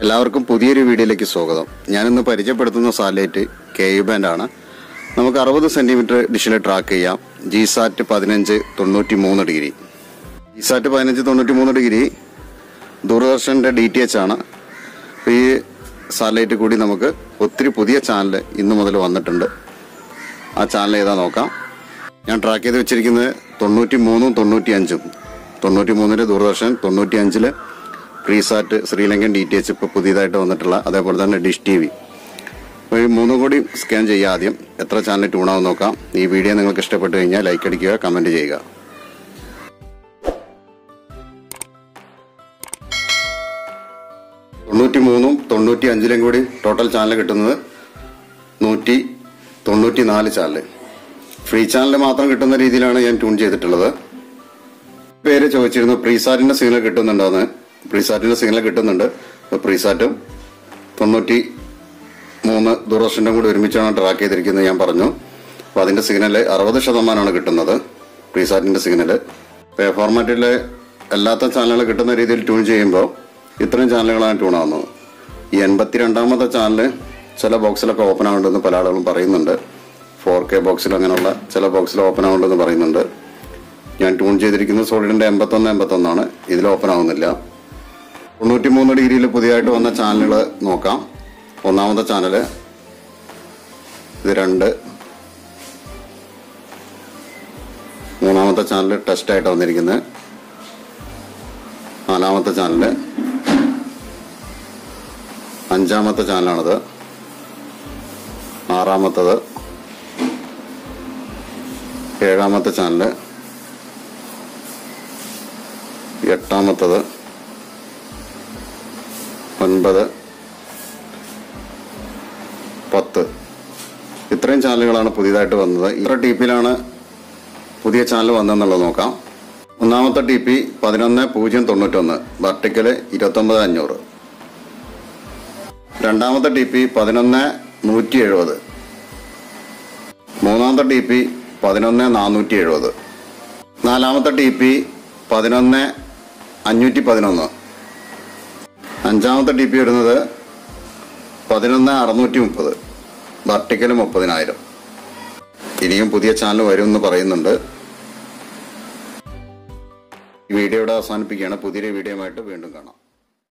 എല്ലാവർക്കും പുതിയൊരു വീഡിയോയിലേക്ക് സ്വാഗതം ഞാനിന്ന് പരിചയപ്പെടുത്തുന്ന സാറ്റലൈറ്റ് കെ യു ബാൻഡ് ആണ് നമുക്ക് അറുപത് സെന്റിമീറ്റർ ഡിഷിൽ ട്രാക്ക് ചെയ്യാം ജി സാറ്റ് പതിനഞ്ച് തൊണ്ണൂറ്റി മൂന്ന് ഡിഗ്രി ജി സാറ്റ് പതിനഞ്ച് തൊണ്ണൂറ്റി മൂന്ന് ഡിഗ്രി ദൂരദർശൻ്റെ ഡി ടി എച്ച് ആണ് അപ്പോൾ ഈ സാറ്റലൈറ്റ് കൂടി നമുക്ക് ഒത്തിരി പുതിയ ചാനൽ ഇന്നു മുതൽ വന്നിട്ടുണ്ട് ആ ചാനൽ ഏതാ നോക്കാം ഞാൻ ട്രാക്ക് ചെയ്ത് വെച്ചിരിക്കുന്നത് തൊണ്ണൂറ്റി മൂന്നും തൊണ്ണൂറ്റി അഞ്ചും തൊണ്ണൂറ്റി മൂന്നില് ദൂരദർശൻ തൊണ്ണൂറ്റി അഞ്ചില് പ്രീസാറ്റ് ശ്രീലങ്കൻ ഡി ടി എച്ച് ഇപ്പോൾ പുതിയതായിട്ട് വന്നിട്ടുള്ള അതേപോലെ തന്നെ ഡിഷ് ടി വി അപ്പോൾ ഈ മൂന്നും കൂടി സ്കാൻ ചെയ്യുക ആദ്യം എത്ര ചാനൽ ട്യൂണാവും നോക്കാം ഈ വീഡിയോ നിങ്ങൾക്ക് ഇഷ്ടപ്പെട്ട് കഴിഞ്ഞാൽ ലൈക്ക് അടിക്കുക കമൻറ്റ് ചെയ്യുക തൊണ്ണൂറ്റി മൂന്നും തൊണ്ണൂറ്റി അഞ്ചിലും കൂടി ടോട്ടൽ ചാനൽ കിട്ടുന്നത് നൂറ്റി തൊണ്ണൂറ്റി നാല് ചാനൽ ഫ്രീ ചാനൽ മാത്രം കിട്ടുന്ന രീതിയിലാണ് ഞാൻ ട്യൂൺ ചെയ്തിട്ടുള്ളത് പേര് ചോദിച്ചിരുന്നു പ്രീസാറ്റിന്റെ സിഗ്നൽ കിട്ടുന്നുണ്ടോന്ന് പ്രീസാറ്റിന്റെ സിഗ്നൽ കിട്ടുന്നുണ്ട് അപ്പോൾ പ്രീസാറ്റും തൊണ്ണൂറ്റി മൂന്ന് ദൂരദർശൻ്റെ കൂടി ഒരുമിച്ചാണ് ട്രാക്ക് ചെയ്തിരിക്കുന്നത് ഞാൻ പറഞ്ഞു അപ്പോൾ അതിന്റെ സിഗ്നൽ അറുപത് ശതമാനമാണ് കിട്ടുന്നത് പ്രീസാറ്റിന്റെ സിഗ്നൽ ഇപ്പോൾ ഫോർമാറ്റിലെ അല്ലാത്ത ചാനലുകൾ കിട്ടുന്ന രീതിയിൽ ട്യൂൺ ചെയ്യുമ്പോൾ ഇത്രയും ചാനലുകളാണ് ട്യൂൺ ആവുന്നത് ഈ എൺപത്തിരണ്ടാമത്തെ ചാനൽ ചില ബോക്സിലൊക്കെ ഓപ്പൺ ആവുന്നുണ്ടെന്ന് പല ആളുകളും പറയുന്നുണ്ട് ഫോർ കെ ബോക്സിൽ അങ്ങനെയുള്ള ചില ബോക്സിൽ ഓപ്പൺ ആവുന്നുണ്ടെന്ന് പറയുന്നുണ്ട് ഞാൻ ട്യൂൺ ചെയ്തിരിക്കുന്നത് സോളിഡിന്റെ എൺപത്തൊന്ന് എൺപത്തൊന്നാണ് ഇതിൽ ഓപ്പൺ ആവുന്നില്ല തൊണ്ണൂറ്റി മൂന്ന് ഡിഗ്രിയിൽ പുതിയതായിട്ട് വന്ന ചാനലുകൾ നോക്കാം ഒന്നാമത്തെ ചാനല് ഇത് രണ്ട് മൂന്നാമത്തെ ചാനൽ ടെസ്റ്റ് ആയിട്ട് വന്നിരിക്കുന്നത് നാലാമത്തെ ചാനല് അഞ്ചാമത്തെ ചാനലാണത് ആറാമത്തത് ഏഴാമത്തെ ചാനല് എട്ടാമത്തത് ഒൻപത് പത്ത് ഇത്രയും ചാനലുകളാണ് പുതിയതായിട്ട് വന്നത് ഇത്ര ടി പിയിലാണ് പുതിയ ചാനൽ വന്നതെന്നുള്ളത് നോക്കാം ഒന്നാമത്തെ ടി പി പതിനൊന്ന് പൂജ്യം തൊണ്ണൂറ്റൊന്ന് വെർട്ടിക്കല് ഇരുപത്തൊമ്പത് അഞ്ഞൂറ് രണ്ടാമത്തെ ടി പി പതിനൊന്ന് നൂറ്റി എഴുപത് മൂന്നാമത്തെ ടി പി പതിനൊന്ന് നാനൂറ്റി എഴുപത് നാലാമത്തെ ടി പി പതിനൊന്ന് അഞ്ഞൂറ്റി പതിനൊന്ന് അഞ്ചാമത്തെ ടി പി വരുന്നത് പതിനൊന്ന് അറുന്നൂറ്റി മുപ്പത് വെർട്ടിക്കൽ മുപ്പതിനായിരം ഇനിയും പുതിയ ചാനൽ വരും എന്ന് പറയുന്നുണ്ട് ഈ വീഡിയോ ഇവിടെ അവസാനിപ്പിക്കുകയാണ് പുതിയൊരു വീഡിയോ ആയിട്ട് വീണ്ടും കാണാം